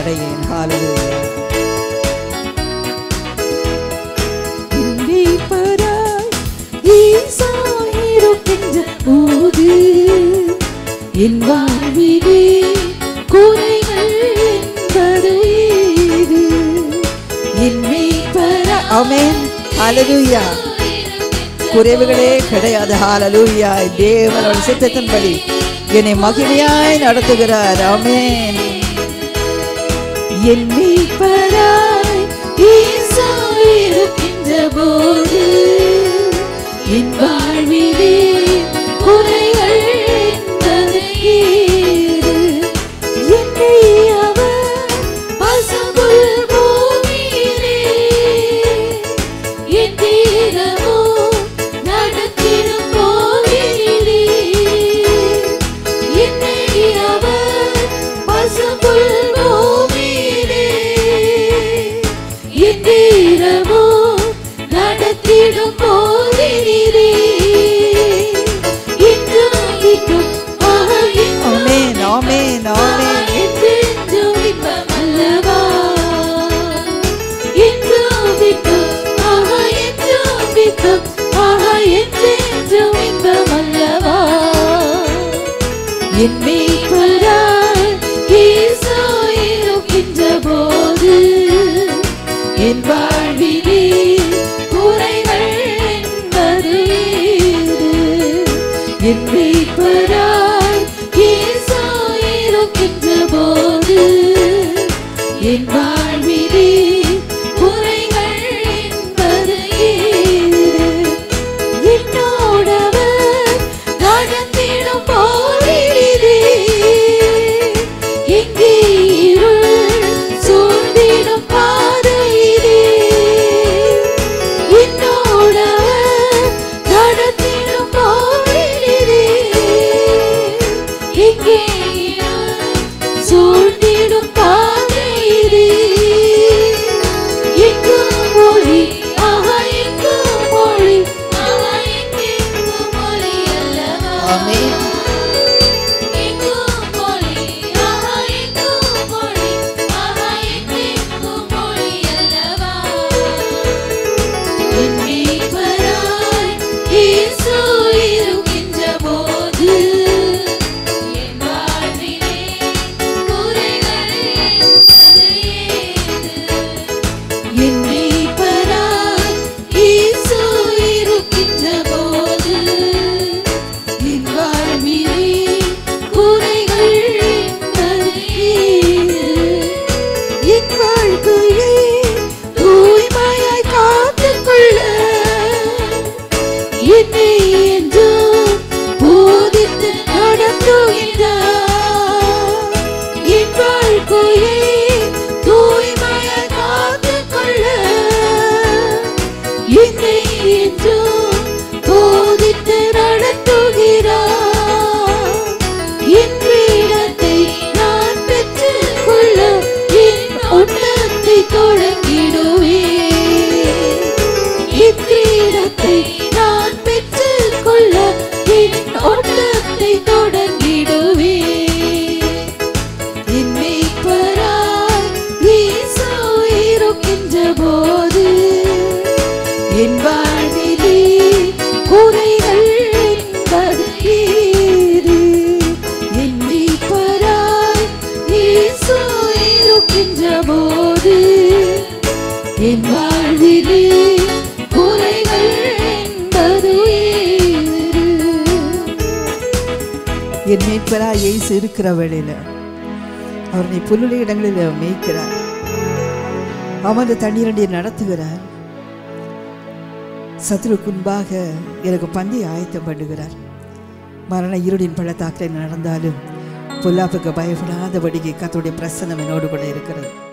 அடையேன் ஹalleluya இண்டிப்பராய் ஈசா இருக்கின்ற போது என் வாழ்விலே குறைகள் என்பது ஏது என் மேய்ப்பரா ஆமென் ஹalleluya குறைவுகளே கிடையாது ஹalleluya தேவனோட சித்தத்தின்படி என்னை மகிமையாய் நடத்துகிறார் ஆமென் என் மீட்பராய் ஈசா இருக்கின்ற போது என் வாழ்விலே குறைகள் என்பது ஏது? என்னை அவர் பசும்புல் பூமியிலே என் தீரமோ நடத்திடும் போதினிலே என்னை அவர் பசும்புல் பூமியிலே என் தீரமோ நடத்திடும் போதினிலே இன்றும் இன்றும் ஆக இன்றும் ஆமென் ஆமென் ஆமென் என்றென்றும் இன்பம் அல்லவா? என்றும் இன்பம், ஆஹா, என்றும் இன்பம், ஆஹா, என்றென்றும் இன்பம் அல்லவா? என் மேய்ப்பராய் இயேசு இருக்கின்ற போது என் வாழ்விலே குறைகள் என்பது ஏது? என் மேய்ப்பராய் இயேசு இருக்கின்ற போது என் வாழ்விலே குறைகள் என்பது ஏது? என்னோடவர் நடந்திடும் போதினிலே எங்கே இருள் சூழ்ந்திடும் பாதையிலே என்னோடவர் நடத்திடும் போதினிலே எங்கே இருள் சூழ்ந்திடும் பாதையிலே எங்கும் ஒளி, ஆஹா, எங்கும் ஒளி, ஆஹா, எங்கெங்கும் ஒளி அல்லவா? ஆமென். எங்கும் ஒளி, ஆஹா, எங்கும் ஒளி, ஆஹா, எங்கெங்கும் ஒளி அல்லவா? என் மீட்பராய் இயேசு இருக்கின்ற போது என் வாழ்விலே குறைகள் என்பது ஏது? என் மீட்பராய் இயேசு இருக்கின்ற போது என் வாழ்விலே குறைகள் என்பது ஏது? என் வாழ்க்கையை தூய்மையாய் காத்துக்கொள்ள என்னை என்றும் போதித்து நடத்துகின்றார். என் வாழ்க்கையை தூய்மையாய் காத்துக்கொள்ள என்னை என்றும் போதித்து நடத்துகிறார். என் பீடத்தை நான் பெற்றுக்கொள்ள என் ஒட்டத்தை தொடங்கிடுவேன் என் கிரீடத்தை நான் பெற்றுக்கொள்ள என் ஓட்டத்தை தொடங்கிடுவேன் என் மேய்ப்பராய் இயேசு இருக்கின்ற போது என் வாழ்விலே குறைகள் என்பது ஏது? என் மீட்பராய் இயேசு இருக்கின்ற போது என் வாழ்விலே குறைகள் என்பது ஏது? என் மீட்பரா இயேசு இருக்கிற வேளையில அவர் நீ புல்லுள்ள இடங்களில் மேய்க்கிறார் அமர்ந்து தண்ணீரண்டியை நடத்துகிறார் சத்ருக்கு முன்பாக எனக்கு பந்தி ஆயத்தம் பண்ணுகிறார் மரண இருளின் பள்ளத்தாக்கில் நடந்தாலும் பொல்லாப்புக்கு பயப்படாதபடிக்கு கத்தோடைய பிரசன்னம் என்னோடு கூட இருக்கிறது